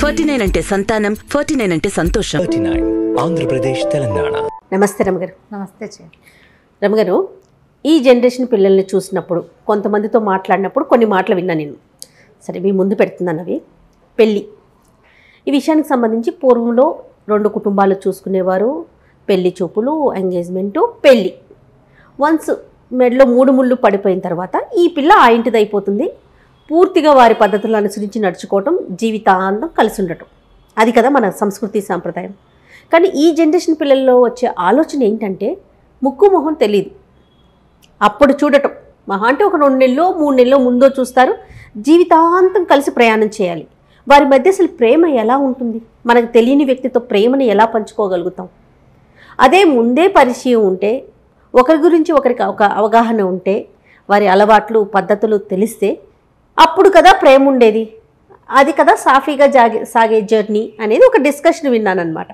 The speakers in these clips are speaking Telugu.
ఫార్టీ నైన్ అంటే సంతానం ఫార్టీ నైన్ అంటే సంతోషం థర్టీ నైన్ ఆంధ్రప్రదేశ్ తెలంగాణ నమస్తే రమగారు నమస్తే చే రమగారు ఈ జనరేషన్ పిల్లల్ని చూసినప్పుడు కొంతమందితో మాట్లాడినప్పుడు కొన్ని మాటలు విన్నా నేను సరే మీ ముందు పెడుతున్నాను అవి పెళ్ళి ఈ విషయానికి సంబంధించి పూర్వంలో రెండు కుటుంబాలు చూసుకునేవారు పెళ్లి చూపులు ఎంగేజ్మెంటు పెళ్ళి వన్స్ మెడలో మూడు ముళ్ళు పడిపోయిన తర్వాత ఈ పిల్ల ఆ ఇంటిది అయిపోతుంది పూర్తిగా వారి పద్ధతులను అనుసరించి నడుచుకోవటం జీవితాంతం కలిసి ఉండటం అది కదా మన సంస్కృతి సాంప్రదాయం కానీ ఈ జనరేషన్ పిల్లల్లో వచ్చే ఆలోచన ఏంటంటే ముక్కు మొహం తెలియదు అప్పుడు చూడటం మహా అంటే ఒక రెండు నెలలో మూడు నెలలో ముందో చూస్తారు జీవితాంతం కలిసి ప్రయాణం చేయాలి వారి మధ్య అసలు ప్రేమ ఎలా ఉంటుంది మనకు తెలియని వ్యక్తితో ప్రేమను ఎలా పంచుకోగలుగుతాం అదే ముందే పరిచయం ఉంటే ఒకరి గురించి ఒకరికి ఒక అవగాహన ఉంటే వారి అలవాట్లు పద్ధతులు తెలిస్తే అప్పుడు కదా ప్రేమ ఉండేది అది కదా సాఫీగా జాగే సాగే జర్నీ అనేది ఒక డిస్కషన్ విన్నానమాట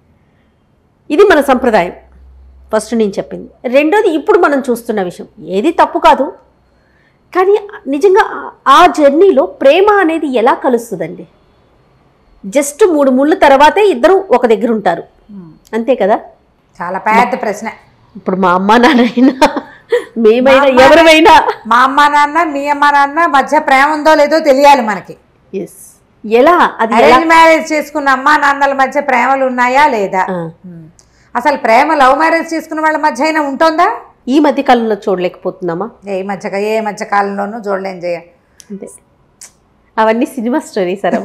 ఇది మన సంప్రదాయం ఫస్ట్ నేను చెప్పింది రెండోది ఇప్పుడు మనం చూస్తున్న విషయం ఏది తప్పు కాదు కానీ నిజంగా ఆ- ఆ జర్నీలో ప్రేమ అనేది ఎలా కలుస్తుందండి జస్ట్ మూడు ముళ్ళు తర్వాతే ఇద్దరు ఒక దగ్గర ఉంటారు అంతే కదా చాలా పెద్ద ప్రశ్న ఇప్పుడు మా అమ్మ నాన్నైనా మేమైనా మా అమ్మ- ఎవరిమైనా మా అమ్మ నాన్న మీ అమ్మ నాన్న మధ్య ప్రేమ ఉందో లేదో తెలియాలి మనకి ఎస్ ఎలా అది ఎలా అరేంజ్ మ్యారేజ్ చేసుకున్న అమ్మా నాన్నల మధ్య ప్రేమలు ఉన్నాయా లేదా ఆ, ఉమ్. అసలు ప్రేమ లవ్ మ్యారేజ్ చేసుకున్న వాళ్ళ మధ్య అయినా ఉంటుందా ఈ మధ్య కాలంలో చూడలేకపోతున్నామా ఏ మధ్య ఏ మధ్య కాలంలోనూ చూడలేం చేయ అంతే అవన్నీ సినిమా స్టోరీస్ సార్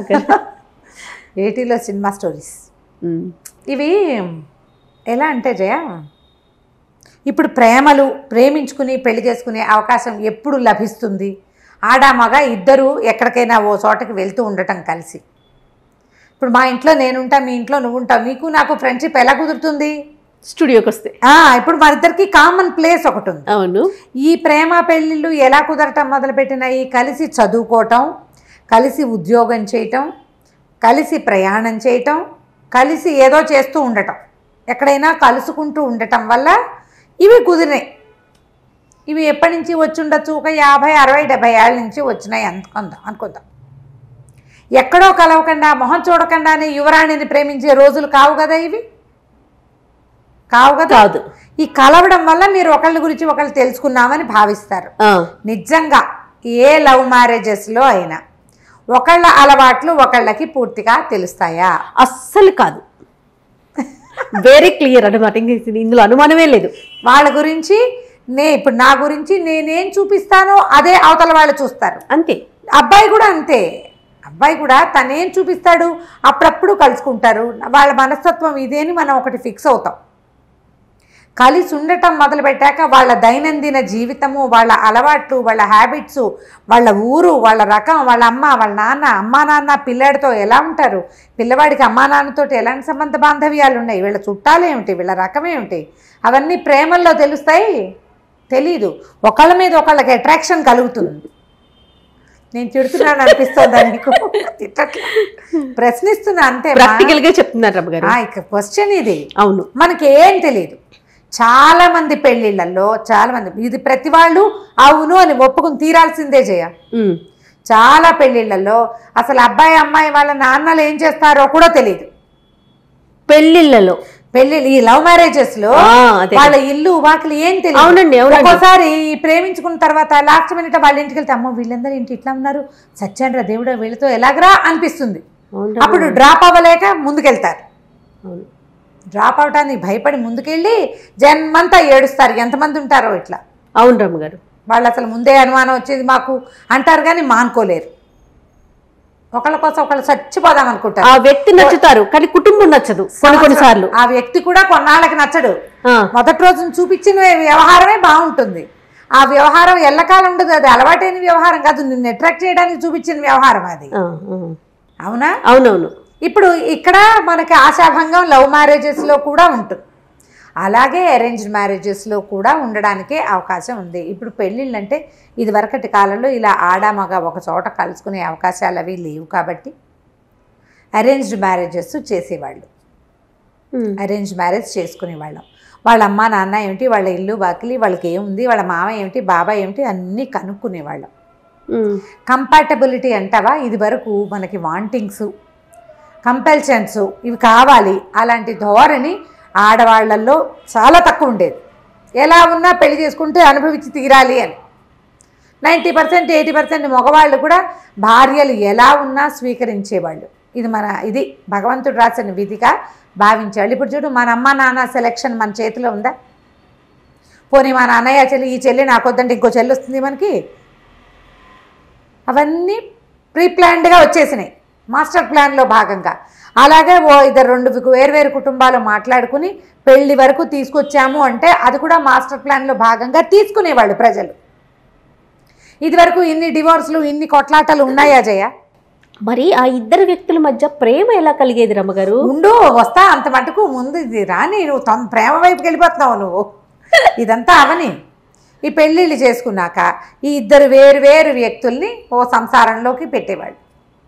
ఏటీలో సినిమా స్టోరీస్ ఇవి ఎలా అంటే జయ ఇప్పుడు ప్రేమలు ప్రేమించుకుని పెళ్లి చేసుకునే అవకాశం ఎప్పుడు లభిస్తుంది ఆడా మగ ఇద్దరు ఎక్కడికైనా ఓ చోటకి వెళ్తూ ఉండటం కలిసి ఇప్పుడు మా ఇంట్లో నేనుంటా మీ ఇంట్లో నువ్వు ఉంటావు నీకు నాకు ఫ్రెండ్షిప్ ఎలా కుదురుతుంది స్టూడియోకి వస్తే ఆ, ఇప్పుడు మన ఇద్దరికి కామన్ ప్లేస్ ఒకటి ఉంది అవును ఈ ప్రేమ పెళ్ళిళ్ళు ఎలా కుదరటం మొదలుపెట్టినాయి కలిసి చదువుకోవటం కలిసి ఉద్యోగం చేయటం కలిసి ప్రయాణం చేయటం కలిసి ఏదో చేస్తూ ఉండటం ఎక్కడైనా కలుసుకుంటూ ఉండటం వల్ల ఇవి కుదిరినాయి ఇవి ఎప్పటి నుంచి వచ్చి ఉండొచ్చు ఒక యాభై అరవై డెబ్బై ఏళ్ళ నుంచి వచ్చినాయి అనుకుందాం అనుకుందాం ఎక్కడో కలవకుండా మొహం చూడకుండానే యువరాణిని ప్రేమించే రోజులు కావు కదా ఇవి కావు కదా కాదు ఈ కలవడం వల్ల మీరు ఒకళ్ళ గురించి ఒకళ్ళు తెలుసుకున్నామని భావిస్తారు ఆ, నిజంగా ఏ లవ్ మ్యారేజెస్లో అయినా ఒకళ్ళ అలవాట్లు ఒకళ్ళకి పూర్తిగా తెలుస్తాయా అస్సలు కాదు వెరీ క్లియర్ అనమాట ఇంక ఇది- ఇందులో అనుమానమే లేదు వాళ్ళ గురించి నే ఇప్పుడు నా గురించి నేనేం చూపిస్తానో అదే అవతల వాళ్ళు చూస్తారు అంతే అబ్బాయి కూడా అంతే అబ్బాయి కూడా తనేం చూపిస్తాడు అప్పుడప్పుడు కలుసుకుంటారు వాళ్ళ మనస్తత్వం ఇదే అని మనం ఒకటి ఫిక్స్ అవుతాం కలిసి ఉండటం మొదలుపెట్టాక వాళ్ళ దైనందిన జీవితము వాళ్ళ అలవాట్లు వాళ్ళ హ్యాబిట్స్ వాళ్ళ ఊరు వాళ్ళ రకం వాళ్ళ అమ్మ వాళ్ళ నాన్న అమ్మా నాన్న పిల్లాడితో ఎలా ఉంటారు పిల్లవాడికి అమ్మా నాన్నతో ఎలాంటి సంబంధ బాంధవ్యాలు ఉన్నాయి వీళ్ళ చుట్టాలు ఏమిటి వీళ్ళ రకం ఏమిటి అవన్నీ ప్రేమల్లో తెలుస్తాయి తెలీదు ఒకళ్ళ మీద ఒకళ్ళకి అట్రాక్షన్ కలుగుతుంది నేను తిడుతున్నాను అనిపిస్తుందా నీకు తిట్టట్లా ప్రశ్నిస్తున్నా అంతే మా- ప్రాక్టికల్ గా చెప్తున్నారు రమ్మ గారు ఆ, ఇక క్వశ్చన్ ఇది అవును మనకి ఏం తెలియదు చాలా మంది పెళ్ళిళ్ళల్లో చాలా మంది ఇది ప్రతి వాళ్ళు అవును అని ఒప్పుకుని తీరాల్సిందే చేయ ఉమ్, చాలా పెళ్ళిళ్ళల్లో అసలు అబ్బాయి అమ్మాయి వాళ్ళ నాన్నలు ఏం చేస్తారో కూడా తెలియదు పెళ్ళిళ్ళలో పెళ్లి ఈ లవ్ మ్యారేజెస్ లో ఆ, అదే. వాళ్ళ ఇల్లు వాకిలు ఏం తెలియదు అవునండి, అవునండి. ఒక్కోసారి ఈ ప్రేమించుకున్న తర్వాత లాస్ట్ మినిట్ వాళ్ళ ఇంటికి వెళ్తే అమ్మో వీళ్ళందరూ ఇంటి ఇట్లా ఉన్నారు సత్యాన్రా దేవుడు వీళ్ళతో ఎలాగరా అనిపిస్తుంది అవును అప్పుడు డ్రాప్ అవ్వలేక ముందుకెళ్తారు అవును. డ్రాప్ అవటానికి భయపడి ముందుకెళ్ళి జన్మంతా ఏడుస్తారు ఎంతమంది ఉంటారో ఇట్లా అవును రమ్మ గారు వాళ్ళు అసలు ముందే అనుమానం వచ్చేది మాకు అంటారు కానీ మానుకోలేరు ఒకళ్ళ కోసం ఒకళ్ళు చచ్చిపోదాం ఆ అనుకుంటారు వ్యక్తి నచ్చుతారు కానీ కుటుంబం నచ్చదు కొన్ని కొన్ని సార్లు ఆ వ్యక్తి కూడా కొన్నాళ్ళకి నచ్చడు ఆ, మొదటి రోజున చూపించిన వ్యవహారమే బాగుంటుంది ఆ వ్యవహారం ఎల్లకాలం ఉండదు అది అలవాటైన వ్యవహారం కాదు నిన్ను అట్రాక్ట్ చేయడానికి చూపించిన వ్యవహారం అది ఆ, ఆ. అవునా అవునవును ఇప్పుడు ఇక్కడ మనకి ఆశాభంగం లవ్ మ్యారేజెస్లో కూడా ఉంటుంది అలాగే అరేంజ్డ్ మ్యారేజెస్లో కూడా ఉండడానికే అవకాశం ఉంది ఇప్పుడు పెళ్ళిళ్ళు అంటే ఇది వరకటి కాలంలో ఇలా ఆడ మగ ఒక చోట కలుసుకునే అవకాశాలు అవి లేవు కాబట్టి అరేంజ్డ్ మ్యారేజెస్ చేసేవాళ్ళు ఉమ్, అరేంజ్ మ్యారేజ్ చేసుకునేవాళ్ళం వాళ్ళ అమ్మ నాన్న ఏమిటి వాళ్ళ ఇల్లు వాకిలి వాళ్ళకి ఏముంది వాళ్ళ మామ ఏమిటి బాబాయ్ ఏమిటి అన్నీ కనుక్కునేవాళ్ళం ఉమ్, కంపాటబిలిటీ అంటావా ఇది వరకు మనకి వాంటింగ్స్ కంపల్షన్స్ ఇవి కావాలి అలాంటి ధోరణి ఆడవాళ్ళల్లో చాలా తక్కువ ఉండేది ఎలా ఉన్నా పెళ్లి చేసుకుంటే అనుభవించి తీరాలి అని నైంటీ పర్సెంట్ ఎయిటీ పర్సెంట్ మగవాళ్ళు కూడా భార్యలు ఎలా ఉన్నా స్వీకరించేవాళ్ళు ఇది మన ఇది భగవంతుడు రాసిన విధిగా భావించేవాళ్ళు ఇప్పుడు చూడు మన అమ్మ నాన్న సెలెక్షన్ మన చేతిలో ఉందా పోనీ మా నాన్నయ్య చెల్లి ఈ చెల్లి నాకు వద్దంటే ఇంకో చెల్లి వస్తుంది మనకి అవన్నీ ప్రీ ప్లాన్డ్గా వచ్చేసినాయి మాస్టర్ ప్లాన్లో భాగంగా అలాగే ఓ ఇద్దరు రెండు వేరువేరు కుటుంబాలు మాట్లాడుకుని పెళ్లి వరకు తీసుకొచ్చాము అంటే అది కూడా మాస్టర్ ప్లాన్లో భాగంగా తీసుకునేవాళ్ళు ప్రజలు ఇదివరకు ఇన్ని డివోర్స్లు ఇన్ని కొట్లాటలు ఉన్నాయా జయ మరి ఆ ఇద్దరు వ్యక్తుల మధ్య ప్రేమ ఎలా కలిగేది రమ్మగారు ఉండు వస్తా అంత మటుకు ముందు ఇది రాని నువ్వు తమ ప్రేమ వైపుకి వెళ్ళిపోతున్నావు నువ్వు ఇదంతా అవని ఈ పెళ్ళిళ్ళు చేసుకున్నాక ఈ ఇద్దరు వేరు వేరు వ్యక్తుల్ని ఓ సంసారంలోకి పెట్టేవాళ్ళు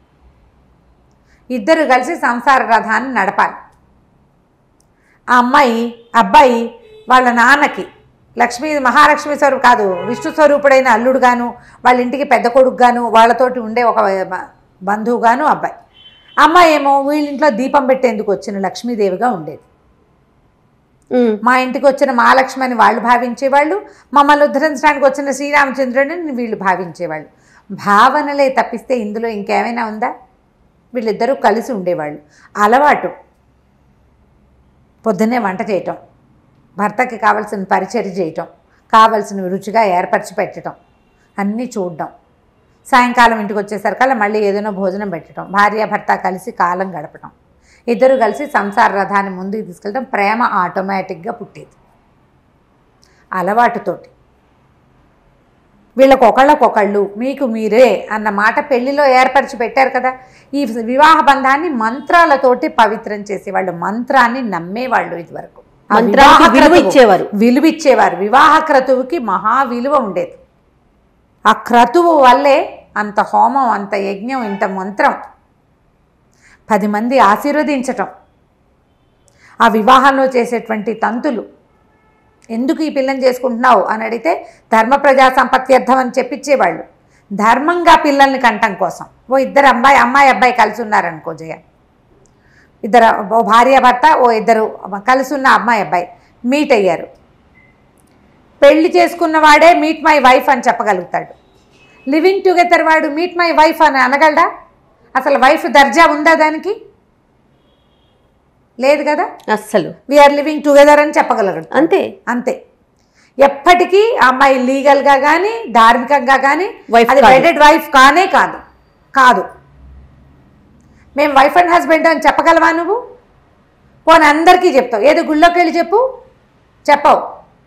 ఇద్దరు కలిసి సంసార రథాన్ని నడపాలి ఆ అమ్మాయి అబ్బాయి వాళ్ళ నాన్నకి లక్ష్మీ మహాలక్ష్మి స్వరూపు కాదు విష్ణు స్వరూపుడైన అల్లుడు గాను వాళ్ళ ఇంటికి పెద్ద కొడుకు గాను వాళ్ళతోటి ఉండే ఒక బ- బంధువుగాను అబ్బాయి అమ్మాయి ఏమో వీళ్ళింట్లో దీపం పెట్టేందుకు వచ్చిన లక్ష్మీదేవిగా ఉండేది ఉమ్, మా ఇంటికి వచ్చిన మహాలక్ష్మి అని వాళ్ళు భావించేవాళ్ళు మమ్మల్ని ఉద్ధరించడానికి వచ్చిన శ్రీరామచంద్రుడిని వీళ్ళు భావించేవాళ్ళు భావనలే తప్పిస్తే ఇందులో ఇంకేమైనా ఉందా వీళ్ళిద్దరూ కలిసి ఉండేవాళ్ళు అలవాటు పొద్దున్నే వంట చేయటం భర్తకి కావలసిన పరిచర్య చేయటం కావలసినవి రుచిగా ఏర్పరిచి పెట్టడం అన్నీ చూడడం సాయంకాలం ఇంటికి వచ్చేసరికల్లా మళ్ళీ ఏదైనా భోజనం పెట్టడం భార్య భర్త కలిసి కాలం గడపడం ఇద్దరు కలిసి సంసార రథాన్ని ముందుకు తీసుకెళ్ళడం ప్రేమ ఆటోమేటిక్గా పుట్టేది అలవాటుతోటి వీళ్ళకి ఒకళ్ళకొకళ్ళు మీకు మీరే అన్న మాట పెళ్లిలో ఏర్పరిచి పెట్టారు కదా ఈ వివాహ బంధాన్ని మంత్రాలతోటి పవిత్రం చేసేవాళ్ళు మంత్రాన్ని నమ్మేవాళ్ళు ఇదివరకు ఆ మంత్రానికి వివాహ విలువ క్రతువు- ఇచ్చేవారు. విలువ ఇచ్చేవారు వివాహ క్రతువుకి మహా విలువ ఉండేది ఆ క్రతువు వల్లే అంత హోమం అంత యజ్ఞం ఇంత మంత్రం పది మంది ఆశీర్వదించటం ఆ వివాహంలో చేసేటువంటి తంతులు ఎందుకు ఈ పిల్లని చేసుకుంటున్నావు అని అడిగితే ధర్మ ప్రజా సంపత్త్యర్థం అని చెప్పిచ్చేవాళ్ళు ధర్మంగా పిల్లల్ని కంటం కోసం ఓ ఇద్దరు అమ్మాయి అమ్మాయి అబ్బాయి కలిసి ఉన్నారనుకో జయ ఇద్దరు ఓ భార్య భర్త ఓ ఇద్దరు కలిసి ఉన్న అమ్మాయి అబ్బాయి మీట్ అయ్యారు పెళ్లి చేసుకున్న వాడే మీట్ మై వైఫ్ అని చెప్పగలుగుతాడు లివింగ్ టుగెదర్ వాడు మీట్ మై వైఫ్ అని అనగలడా అసలు వైఫ్ దర్జా ఉందా దానికి లేదు కదా అస్సలు వీఆర్ లివింగ్ టుగెదర్ అని చెప్పగలగడు అంతే అంతే ఎప్పటికీ ఆ అమ్మాయి లీగల్గా కానీ ధార్మికంగా కానీ Wife అది కాదు. వెడెడ్ వైఫ్ కానే కాదు కాదు మేము వైఫ్ అండ్ హస్బెండ్ అని చెప్పగలవా నువ్వు పోనీ అందరికీ చెప్తావు ఏదో గుళ్ళోకి వెళ్ళి చెప్పు చెప్పవు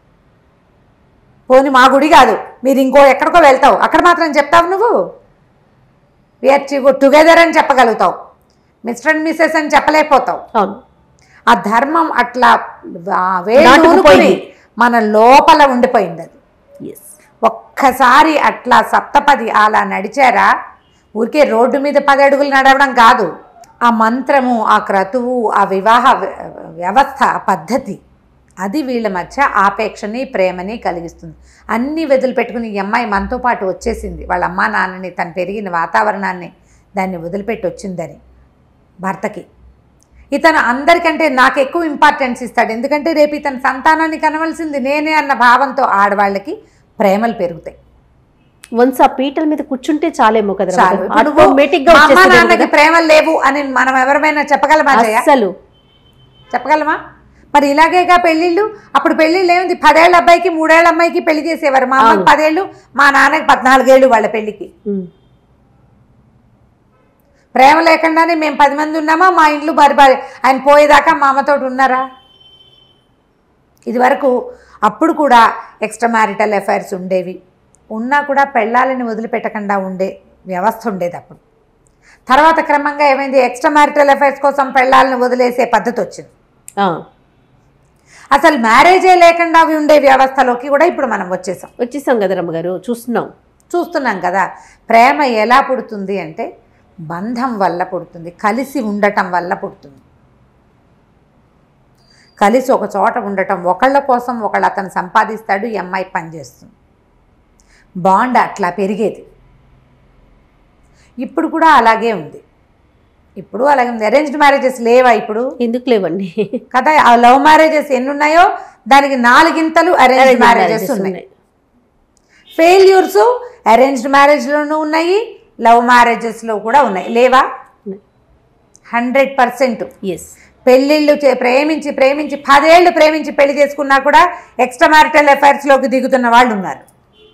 పోనీ మా గుడి కాదు మీరు ఇంకో ఎక్కడికో వెళ్తావు అక్కడ మాత్రం చెప్తావు నువ్వు వీఆర్ టుగెదర్ అని చెప్పగలుగుతావు మిస్టర్ అండ్ మిస్సెస్ అని చెప్పలేకపోతావు అవును ఆ ధర్మం అట్లా ఆ వేలు నాటుకుపోయింది. ఊనుకుని మన లోపల ఉండిపోయింది అది ఎస్ ఒక్కసారి అట్లా సప్తపది అలా నడిచారా ఊరికే రోడ్డు మీద పది అడుగులు నడవడం కాదు ఆ మంత్రము ఆ క్రతువు ఆ వివాహ వ్య- వ్యవస్థ ఆ పద్ధతి అది వీళ్ళ మధ్య ఆపేక్షని ప్రేమని కలిగిస్తుంది అన్నీ వదిలిపెట్టుకుని ఈ అమ్మాయి మనతో పాటు వచ్చేసింది వాళ్ళ అమ్మా నాన్నని తను పెరిగిన వాతావరణాన్ని దాన్ని వదిలిపెట్టి వచ్చిందని భర్తకి ఇతను అందరికంటే నాకు ఎక్కువ ఇంపార్టెన్స్ ఇస్తాడు ఎందుకంటే రేపు ఇతని సంతానాన్ని కనవలసింది నేనే అన్న భావంతో ఆడవాళ్ళకి ప్రేమలు పెరుగుతాయి వన్స్ ఆ పీటల మీద కూర్చుంటే చాలేమో కదా చాలు ఇప్పుడు నువ్వు ఆటోమేటిక్ గా మా అమ్మ వచ్చేసేదేమో నాన్నకి కదా. ప్రేమలు లేవు అని మనం ఎవరమైనా చెప్పగలమా జయ అస్సలు చెప్పగలమా మరి ఇలాగేగా పెళ్ళిళ్ళు అప్పుడు పెళ్ళిళ్ళు ఏముంది పదేళ్ళ అబ్బాయికి మూడేళ్ళ అమ్మాయికి పెళ్లి చేసేవారు మా అమ్మకి అవును. పదేళ్ళు మా నాన్నకి పద్నాలుగేళ్ళు వాళ్ళ పెళ్లికి ఉమ్. ప్రేమ లేకుండానే మేము పది మంది ఉన్నామా మా ఇంట్లో మరి మరి ఆయన పోయేదాకా మా అమ్మతోటి ఉన్నారా ఇది వరకు అప్పుడు కూడా ఎక్స్ట్రా మ్యారిటల్ అఫైర్స్ ఉండేవి ఉన్నా కూడా పెళ్ళాలని వదిలిపెట్టకుండా ఉండే వ్యవస్థ ఉండేది అప్పుడు తర్వాత క్రమంగా ఏమైంది ఎక్స్ట్రా మ్యారిటల్ అఫైర్స్ కోసం పెళ్ళాలని వదిలేసే పద్ధతి వచ్చింది ఆ, అసలు మ్యారేజే లేకుండా అవి ఉండే వ్యవస్థలోకి కూడా ఇప్పుడు మనం వచ్చేసాం వచ్చేసాం కదా రమ్మగారు చూస్తున్నాం చూస్తున్నాం కదా ప్రేమ ఎలా పుడుతుంది అంటే బంధం వల్ల పుడుతుంది కలిసి ఉండటం వల్ల పుడుతుంది కలిసి ఒక చోట ఉండటం ఒకళ్ళ కోసం ఒకళ్ళు అతను సంపాదిస్తాడు ఈ అమ్మాయి పనిచేస్తుంది బాండ్ అట్లా పెరిగేది ఇప్పుడు కూడా అలాగే ఉంది ఇప్పుడు అలాగే అరేంజ్డ్ మ్యారేజెస్ లేవా ఇప్పుడు ఎందుకు లేవండి కదా ఆ లవ్ మ్యారేజెస్ ఎన్ని ఉన్నాయో దానికి నాలుగింతలు అరేంజ్డ్ మ్యారేజెస్ ఉన్నాయి ఫెయిల్యూర్స్ అరేంజ్డ్ మ్యారేజ్లోనూ ఉన్నాయి లవ్ మ్యారేజెస్లో కూడా ఉన్నాయి లేవా హండ్రెడ్ పర్సెంట్ ఎస్ పెళ్ళిళ్ళు చే- ప్రేమించి ప్రేమించి పదేళ్ళు ప్రేమించి పెళ్లి చేసుకున్నా కూడా ఎక్స్ట్రా మ్యారిటల్ అఫైర్స్లోకి దిగుతున్న వాళ్ళు ఉన్నారు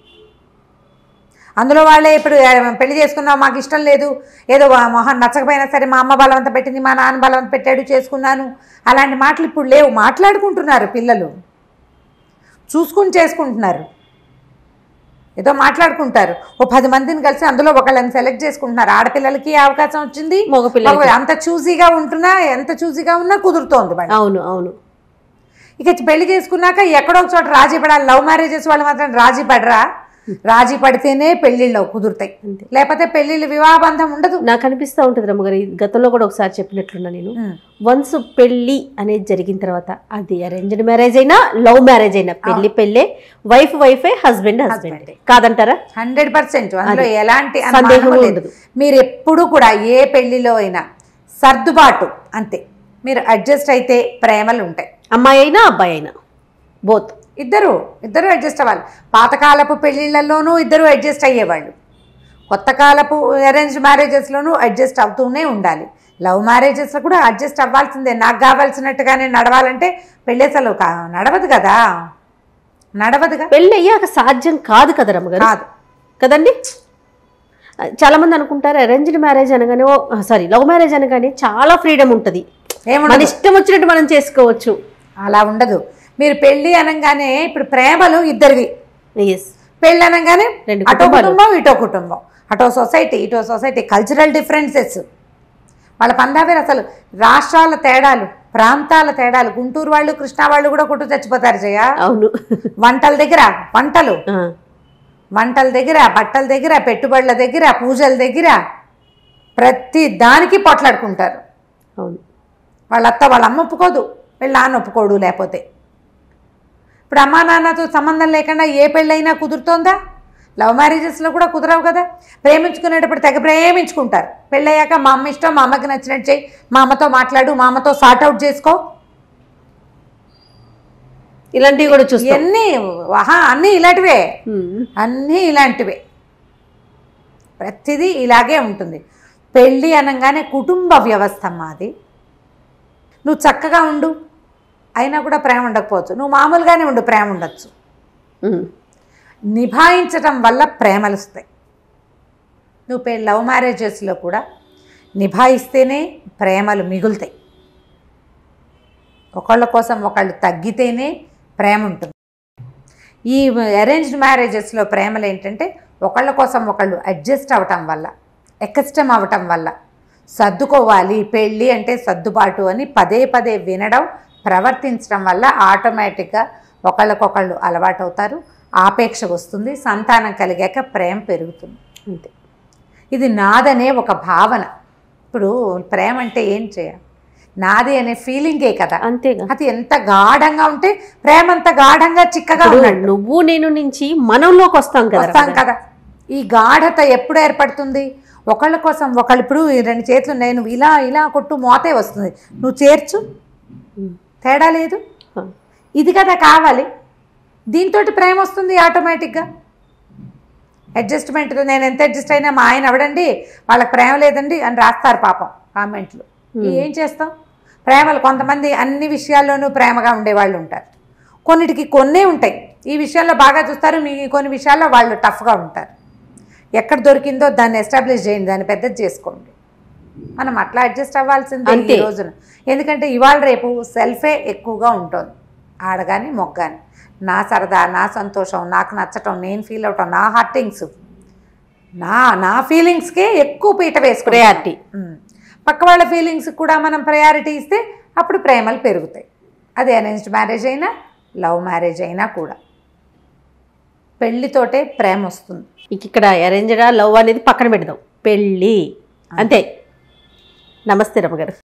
అందులో వాళ్ళే ఇప్పుడు "ఏ, పెళ్లి చేసుకున్నాం మాకు ఇష్టం లేదు ఏదో మా మొహం నచ్చకపోయినా సరే మా అమ్మ బలవంత పెట్టింది మా నాన్న బలవంత పెట్టాడు చేసుకున్నాను అలాంటి మాటలు ఇప్పుడు లేవు మాట్లాడుకుంటున్నారు పిల్లలు చూసుకుని చేసుకుంటున్నారు ఏదో మాట్లాడుకుంటారు ఓ పది మందిని కలిసి అందులో ఒకళ్ళని సెలెక్ట్ చేసుకుంటున్నారు ఆడపిల్లలకి ఈ అవకాశం వచ్చింది మగపిల్లలకి. మగ- అంత చూసీగా ఉంటున్నా ఎంత చూసీగా ఉన్నా కుదురుతోంది వాళ్ళు అవును అవును ఇక పెళ్లి చేసుకున్నాక ఎక్కడో ఒక చోట రాజీ పడాలి లవ్ మ్యారేజెస్ వాళ్ళు మాత్రం రాజీ పడరా రాజీ పడితేనే పెళ్లిళ్ళు కుదురుతాయి అంతే. లేకపోతే పెళ్లిళ్ళు వివాహబంధం ఉండదు నాకు అనిపిస్తూ ఉంటుంది రమ్మగారు ఈ గతంలో కూడా ఒకసారి చెప్పినట్లున్నా నేను ఉమ్. వన్స్ పెళ్లి అనేది జరిగిన తర్వాత అది అరేంజ్డ్ మ్యారేజ్ అయినా లవ్ మ్యారేజ్ అయినా పెళ్లి పెళ్ళే వైఫ్ వైఫే హస్బెండ్ హస్బెండ్ Husband. కాదంటారా హండ్రెడ్ పర్సెంట్ అందులో అది. ఎలాంటి సందేహం అనుమానం లేదు ఉండదు. మీరు ఎప్పుడు కూడా ఏ పెళ్లిలో అయినా సర్దుబాటు అంతే మీరు అడ్జస్ట్ అయితే ప్రేమలు ఉంటాయి అమ్మాయి అయినా అబ్బాయి అయినా బోత్ ఇద్దరు ఇద్దరు అడ్జస్ట్ అవ్వాలి పాతకాలపు పెళ్ళిళ్ళలోనూ ఇద్దరు అడ్జస్ట్ అయ్యేవాళ్ళు కొత్త కాలపు అరేంజ్ మ్యారేజెస్లోనూ అడ్జస్ట్ అవుతూనే ఉండాలి లవ్ మ్యారేజెస్లో కూడా అడ్జస్ట్ అవ్వాల్సిందే నాకు కావాల్సినట్టుగానే నడవాలంటే పెళ్ళి అసలు కా- నడవదు కదా నడవదుగా పెళ్ళి అయ్యాక సాధ్యం కాదు కదా రమ్మగారు కాదు కదండి చాలా మంది అనుకుంటారు అరేంజ్డ్ మ్యారేజ్ అనగానే సారీ లవ్ మ్యారేజ్ అనగానే చాలా ఫ్రీడమ్ ఉంటుంది మన ఏముండదు ఇష్టం వచ్చినట్టు మనం చేసుకోవచ్చు అలా ఉండదు మీరు పెళ్ళి అనగానే ఇప్పుడు ప్రేమలు ఇద్దరివి ఎస్ పెళ్ళి అనగానే రెండు అటో కుటుంబాలు. కుటుంబం ఇటో కుటుంబం అటో సొసైటీ ఇటో సొసైటీ కల్చరల్ డిఫరెన్సెస్ వాళ్ళ పందావేరు అసలు రాష్ట్రాల తేడాలు ప్రాంతాల తేడాలు గుంటూరు వాళ్ళు కృష్ణా వాళ్ళు కూడా కొట్టు చచ్చిపోతారు జయ అవును వంటల దగ్గర వంటలు ఆ, వంటల దగ్గర బట్టల దగ్గర పెట్టుబడుల దగ్గర పూజల దగ్గర ప్రతి దానికి పొట్లాడుకుంటారు అవును వాళ్ళ అత్త వాళ్ళ అమ్మ ఒప్పుకోదు వీళ్ళ నాన్న ఒప్పుకోడు లేకపోతే ఇప్పుడు అమ్మా నాన్నతో సంబంధం లేకుండా ఏ పెళ్ళైనా కుదురుతోందా లవ్ మ్యారేజెస్లో కూడా కుదరవు కదా ప్రేమించుకునేటప్పుడు తెగ ప్రేమించుకుంటారు పెళ్ళయ్యాక మా అమ్మ ఇష్టం మా అమ్మకి నచ్చినట్టు చేయి మా అమ్మతో మాట్లాడు మా అమ్మతో సార్ట్ అవుట్ చేసుకో ఇలాంటివి కూడా చూస్తాం ఇవన్నీ ఆహా అన్నీ ఇలాంటివే ఉమ్, అన్నీ ఇలాంటివే ప్రతిదీ ఇలాగే ఉంటుంది పెళ్ళి అనగానే కుటుంబ వ్యవస్థ మాది నువ్వు చక్కగా ఉండు అయినా కూడా ప్రేమ ఉండకపోవచ్చు నువ్వు మామూలుగానే ఉండు ప్రేమ ఉండొచ్చు ఉమ్, నిభాయించటం వల్ల ప్రేమలు వస్తాయి నువ్వు పెళ్ళి లవ్ మ్యారేజెస్లో కూడా నిభాయిస్తేనే ప్రేమలు మిగులుతాయి ఒకళ్ళ కోసం ఒకళ్ళు తగ్గితేనే ప్రేమ ఉంటుంది ఈ అరేంజ్డ్ మ్యారేజెస్లో ప్రేమలు ఏంటంటే ఒకళ్ళ కోసం ఒకళ్ళు అడ్జస్ట్ అవ్వటం వల్ల ఎకస్టమ్ అవ్వటం వల్ల సర్దుకోవాలి పెళ్ళి అంటే సర్దుబాటు అని పదే పదే వినడం ప్రవర్తించడం వల్ల ఆటోమేటిక్గా ఒకళ్ళకొకళ్ళు అలవాటు అవుతారు ఆపేక్ష వస్తుంది సంతానం కలిగాక ప్రేమ పెరుగుతుంది అంతే ఇది నాదనే ఒక భావన ఇప్పుడు ప్రేమ అంటే ఏం చేయాలి నాది అనే ఫీలింగే కదా అంతేగా అది ఎంత గాఢంగా ఉంటే ప్రేమ అంత గాఢంగా చిక్కగా ఇప్పుడు ఉన్నట్టు నువ్వు నేను నుంచి మనంలోకి వస్తాం కదా వస్తాం కదా ఈ గాఢత ఎప్పుడు ఏర్పడుతుంది ఒకళ్ళ కోసం ఒకళ్ళు ఇప్పుడు ఈ రెండు చేతులు నేను ఇలా ఇలా కొట్టు మోతే వస్తుంది నువ్వు చేర్చు ఉమ్, తేడా లేదు ఆ, ఇది కదా కావాలి దీంతో ప్రేమ వస్తుంది ఆటోమేటిక్గా అడ్జస్ట్మెంట్ నేను ఎంత అడ్జస్ట్ అయినా మా ఆయన అవడండి వాళ్ళకి ప్రేమ లేదండి అని రాస్తారు పాపం కామెంట్లు ఏం చేస్తాం ప్రేమలు కొంతమంది అన్ని విషయాల్లోనూ ప్రేమగా ఉండేవాళ్ళు ఉంటారు కొన్నిటికి కొన్నే ఉంటాయి ఈ విషయాల్లో బాగా చూస్తారు మీ కొన్ని విషయాల్లో వాళ్ళు టఫ్గా ఉంటారు ఎక్కడ దొరికిందో దాన్ని ఎస్టాబ్లిష్ చేయండి దాన్ని పెద్దది చేసుకోండి మనం అట్లా అడ్జస్ట్ అవ్వాల్సిందే అంతే. ఈ రోజున ఎందుకంటే ఇవాళ రేపు సెల్ఫే ఎక్కువగా ఉంటుంది ఆడగాని మొగ్గాని నా సరదా నా సంతోషం నాకు నచ్చటం నేను ఫీల్ అవటం నా హార్టింగ్స్ నా నా ఫీలింగ్స్కే ఎక్కువ పీట వేసుకుంటాం Priority. ఉమ్. పక్క వాళ్ళ ఫీలింగ్స్ కూడా మనం ప్రయారిటీ ఇస్తే అప్పుడు ప్రేమలు పెరుగుతాయి అది అరేంజ్డ్ మ్యారేజ్ అయినా లవ్ మ్యారేజ్ అయినా కూడా పెళ్ళితోటే ప్రేమ వస్తుంది ఇక ఇక్కడ అరేంజడా లవ్ అనేది పక్కన పెడదాం పెళ్ళి అంతే నమస్తే రమ్మగారు